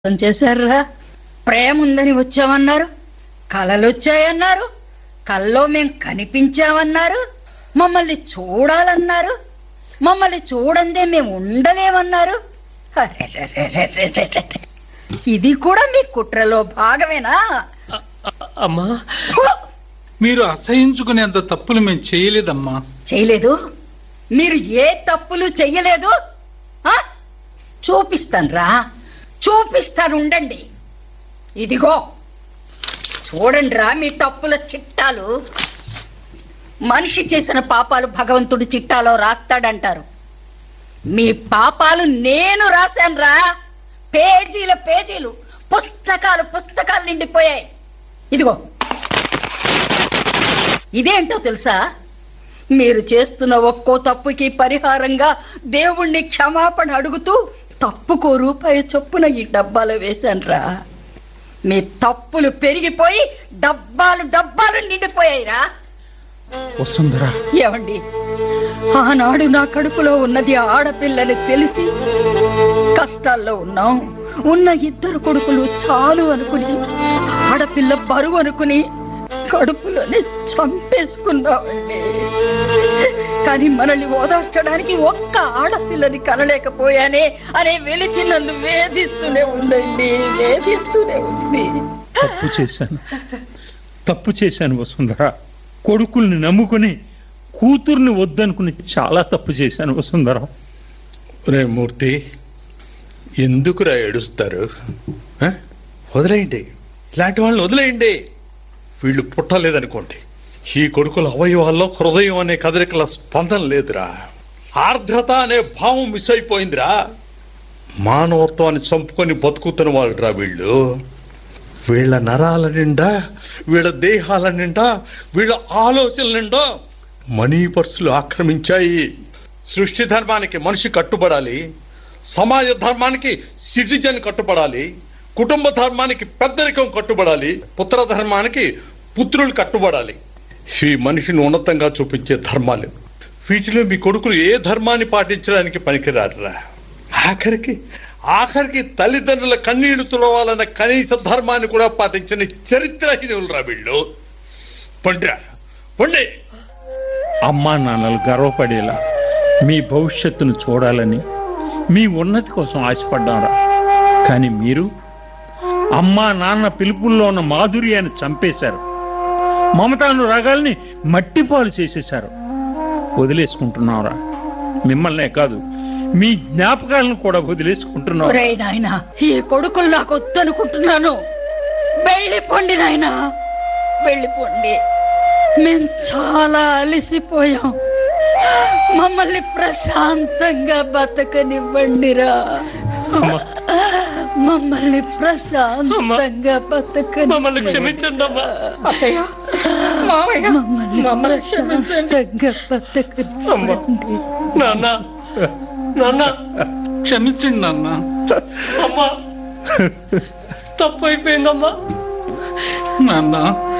మోసం చేశారా ప్రేమ ఉందని వచ్చామన్నారు కలలు వచ్చాయన్నారు కల్లో మేం కనిపించామన్నారు మమ్మల్ని చూడాలన్నారు మమ్మల్ని చూడందే మేము ఉండలేమన్నారు అరెరెరెరెరెరెరె. ఇది కూడా మీ కుట్రలో భాగమేనా అ- అ- అమ్మా ఫు! మీరు అసహించుకునేంత తప్పులు మేము చేయలేదమ్మా చేయలేదు మీరు ఏ తప్పులు చెయ్యలేదు ఆ? చూపిస్తానురా చూపిస్తాను ఉండండి ఇదిగో చూడండిరా మీ తప్పుల చిట్టాలు మనిషి చేసిన పాపాలు భగవంతుడు చిట్టాలో రాస్తాడంటారు మీ పాపాలు నేను రాశానురా పేజీల పేజీలు పుస్తకాలు పుస్తకాలు నిండిపోయాయి ఇదిగో ఇదేంటో తెలుసా మీరు చేస్తున్న ఒక్కో తప్పుకి పరిహారంగా దేవుణ్ణి క్షమాపణ అడుగుతూ తప్పుకో రూపాయి చొప్పున ఈ డబ్బాలో వేశానురా మీ తప్పులు పెరిగిపోయి డబ్బాలు డబ్బాలు నిండిపోయాయిరా వసుంధరా ఏమండి ఆనాడు నా కడుపులో ఉన్నది ఆడపిల్లని తెలిసి కష్టాల్లో ఉన్నాం ఉన్న ఇద్దరు కొడుకులు చాలు అనుకుని ఆడపిల్ల బరువు అనుకుని కడుపులోనే చంపేసుకున్నామండి కానీ మనల్ని ఓదార్చడానికి ఒక్క ఆడపిల్లని కనలేకపోయానే అనే వెలితి నన్ను వేధిస్తూనే ఉందండి వేధిస్తూనే ఉంది తప్పు చేశాను తప్పు చేశాను వసుంధర కొడుకుల్ని నమ్ముకుని కూతుర్ని వద్దనుకుని చాలా తప్పు చేశాను వసుంధర రే మూర్తి ఎందుకురా ఏడుస్తారు ఆ? వదిలేయండి ఇలాంటి వాళ్ళని వదిలేయండి వీళ్ళు పుట్టలేదనుకోండి ఈ కొడుకుల అవయవాల్లో హృదయం అనే కదలికల స్పందన లేదురా ఆర్ద్రత అనే భావం మిస్ అయిపోయిందిరా మానవత్వాన్ని చంపుకొని బతుకుతున్న వాళ్ళురా వీళ్ళు వీళ్ళ నరాల నిండా వీళ్ళ దేహాల నిండా వీళ్ళ ఆలోచనల నిండా మనీ పర్సులు ఆక్రమించాయి సృష్టి ధర్మానికి మనిషి కట్టుబడాలి సమాజ ధర్మానికి సిటిజన్ కట్టుబడాలి కుటుంబ ధర్మానికి పెద్దరికం కట్టుబడాలి పుత్ర ధర్మానికి పుత్రులు కట్టుబడాలి ఈ మనిషిని ఉన్నతంగా చూపించే ధర్మాలు వీటిలో మీ కొడుకులు ఏ ధర్మాన్ని పాటించడానికి పనికిరారురా ఆఖరికి ఆఖరికి తల్లిదండ్రుల కన్నీళ్లు తుడవాలన్న కనీస ధర్మాన్ని కూడా పాటించని చరిత్రహీనులరా వీళ్ళు పండ్రా పండి అమ్మా నాన్నలు గర్వపడేలా మీ భవిష్యత్తును చూడాలని మీ ఉన్నతి కోసం ఆశపడ్డారా కానీ మీరు అమ్మా నాన్న పిలుపుల్లో ఉన్న మాధుర్యాన్ని చంపేశారు మమతాను రాగాల్ని మట్టిపాలు చేసేశారు వదిలేసుకుంటున్నారా మిమ్మల్నే కాదు మీ జ్ఞాపకాలను కూడా వదిలేసుకుంటున్నారు ఒరేయ్ నాయనా ఈ కొడుకులు నాకు వద్దనుకుంటున్నాను వెళ్ళిపోండి నాయనా వెళ్ళిపోండి మేం చాలా అలసిపోయాం మమ్మల్ని ప్రశాంతంగా బతకనివ్వండిరా అమ్మా, మమ్మల్ని ప్రశాంతంగా బతకని మమ్మల్ని క్షమించండి అమ్మా అత్తయ్య మమ్మల్ని ప్రశాంతంగా బతకనివ్వండి నాన్న నాన్న క్షమించండి నాన్న అమ్మా తప్పు అయిపోయిందమ్మా నాన్న